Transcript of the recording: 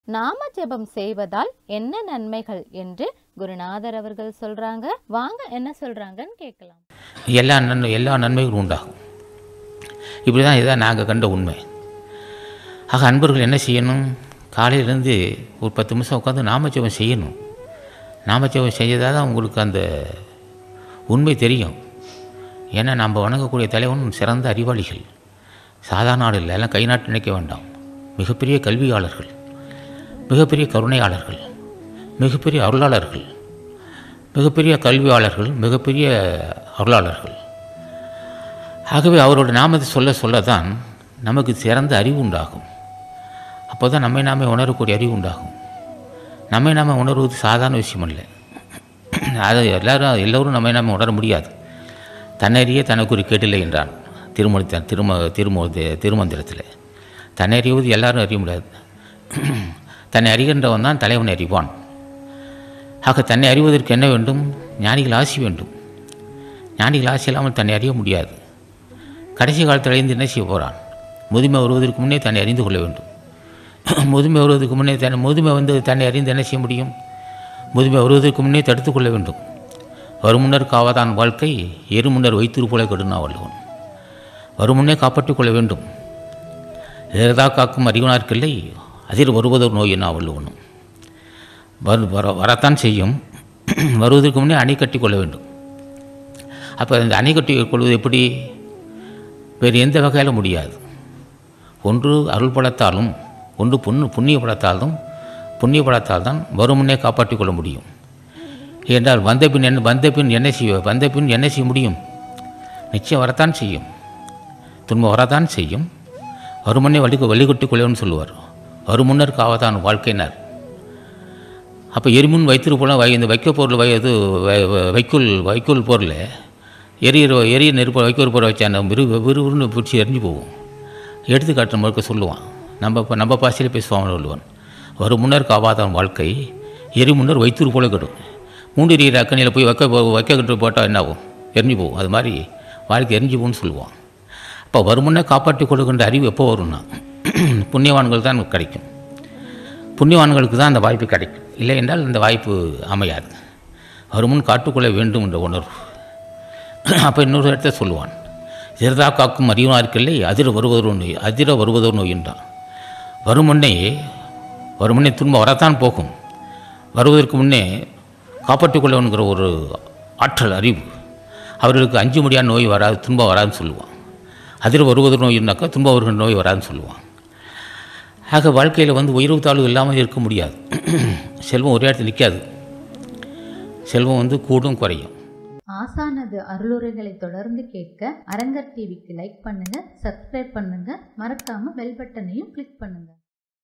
நாம ஜெபம் செய்வதால் என்ன நன்மைகள் என்று குருநாதர் அவர்கள் சொல்றாங்க வாங்க என்ன சொல்றாங்கன்னு கேட்கலாம் எல்லா நன்மை எல்லா நன்மைகளும் உண்டாகும் இப்படி தான் இதான் நாங்கள் கண்ட உண்மை ஆக அன்பர்கள் என்ன செய்யணும் காலையிலேருந்து ஒரு பத்து நிமிஷம் உட்காந்து நாமஜபம் செய்யணும் நாமஜபம் செய்யதாக தான் உங்களுக்கு அந்த உண்மை தெரியும் ஏன்னா நம்ம வணங்கக்கூடிய தலைவன் சிறந்த அறிவாளிகள் சாதாரண ஆள் இல்லை எல்லாம் கை நாட்டு நினைக்க வேண்டாம் மிகப்பெரிய கல்வியாளர்கள் மிகப்பெரிய கருணையாளர்கள் மிகப்பெரிய அருளாளர்கள் மிகப்பெரிய கல்வியாளர்கள் மிகப்பெரிய அருளாளர்கள் ஆகவே அவரோட நாமத்தை சொல்ல சொல்ல தான் நமக்கு சிறந்த அறிவு உண்டாகும் அப்போ தான் நம்மை நாமே உணரக்கூடிய அறிவு உண்டாகும் நம்மை நாம உணர்வது சாதாரண விஷயம் இல்லை அதை எல்லாரும் எல்லோரும் நம்மை நாம உணர முடியாது தன்னறிய தனக்கு ஒரு கேட்டில்லை என்றான் திருமணி திரும திரும திருமந்திரத்தில் தன்னை அறிவது எல்லாரும் அறிய முடியாது தன்னை அறிகின்றவன் தான் தலைவனை அறிவான் ஆக தன்னை அறிவதற்கு என்ன வேண்டும் ஞானிகள் ஆசி வேண்டும் ஞானிகள் ஆசி இல்லாமல் தன்னை அறிய முடியாது கடைசி காலத்தில் அழிந்து என்ன செய்ய போகிறான் முதுமை வருவதற்கு முன்னே தன்னை அறிந்து கொள்ள வேண்டும் முதுமை வருவதற்கு முன்னே தன்னை முதுமை வந்து தன்னை அறிந்து என்ன செய்ய முடியும் முதுமை வருவதற்கு முன்னே தடுத்து கொள்ள வேண்டும் வருமுன்னர் காவதான் வாழ்க்கை எருமுன்னர் வைத்திரு போல கெடுனா வல்லவன் வருமுன்னே காப்பாற்றிக் கொள்ள வேண்டும் ஏதா காக்கும் அறிவனார்க்கில்லை அதில் வருவதொரு நோய் என்ன வள்ளுவனும் வரு வர வரத்தான் செய்யும் வருவதற்கு முன்னே அணை கட்டி கொள்ள வேண்டும் அப்போ அந்த அணை கட்டி கொள்வது எப்படி வேறு எந்த வகையிலும் முடியாது ஒன்று அருள் பலத்தாலும் ஒன்று புண்ணு புண்ணிய பலத்தாலும் புண்ணிய பலத்தால் தான் வரும் முன்னே காப்பாற்றிக் கொள்ள முடியும் என்றால் வந்த பின் என்ன வந்த பின் என்ன செய்ய வந்த பின் என்ன செய்ய முடியும் நிச்சயம் வரத்தான் செய்யும் துன்பம் வரத்தான் செய்யும் வருமுன்னே வழி வழிகொட்டி கொள்ளணும்னு சொல்லுவார் வரும் முன்னர் காவதான் வாழ்க்கையினர் அப்போ எரிமுன் வைத்திரு போல வை இந்த வைக்க பொருள் வை இது வை- வை- வைக்கோல் வைக்கோல் பொருள் எரியிற எரிய நெருப்பு வைக்கோல் பொருள் வச்சா நம்ம விறு விறுவிறுன்னு பிடிச்சி எரிஞ்சு போகும் எடுத்துக்காட்டு முழுக்க சொல்லுவான் நம்ம இப்போ நம்ம பாசையில் பேசுவான் சொல்லுவான் வரும் முன்னர் காவாதான் வாழ்க்கை எரி முன்னர் வைத்திரு போல கெடும் மூண்டு எரியிற அக்கனியில் போய் வைக்க போ- வைக்க கட்டு போட்டால் என்ன ஆகும் எரிஞ்சு போகும் அது மாதிரி வாழ்க்கை எரிஞ்சு போகும்னு சொல்லுவான் அப்போ வருமுன்னே காப்பாற்றி கொடுக்கின்ற அறிவு எப்போ வரும்னா புண்ணியவான்கள் தான் கிடைக்கும் புண்ணியவான்களுக்கு தான் அந்த வாய்ப்பு கிடைக்கும் இல்லை என்றால் அந்த வாய்ப்பு அமையாது வருமுன் காட்டுக்கொள்ள வேண்டும் என்ற உணர்வு அப்போ இன்னொரு இடத்த சொல்லுவான் சிறதா காக்கும் அறிவார்க்கில்லை அதிர வருவதோ நோய் அதிர வருவதோ நோய் என்றான் வருமுன்னே வருமுன்னே துன்பம் வரத்தான் போகும் வருவதற்கு முன்னே காப்பாற்றிக் கொள்ளணுங்கிற ஒரு ஆற்றல் அறிவு அவர்களுக்கு அஞ்சு முடியாத நோய் வராது துன்பம் வராதுன்னு சொல்லுவான் அதில் வருவதோ நோய்னாக்கா துன்பம் வருகின்ற நோய் வராதுன்னு சொல்லுவான் ஆக வாழ்க்கையில் வந்து உயர்வு தாழ்வு இல்லாமல் இருக்க முடியாது செல்வம் ஒரே இடத்துல நிற்காது செல்வம் வந்து கூடும் குறையும் ஆசானது அருளுரைகளை தொடர்ந்து கேட்க அரங்கர் டிவிக்கு லைக் பண்ணுங்க சப்ஸ்கிரைப் பண்ணுங்க மறக்காம பெல் பட்டனையும் கிளிக் பண்ணுங்க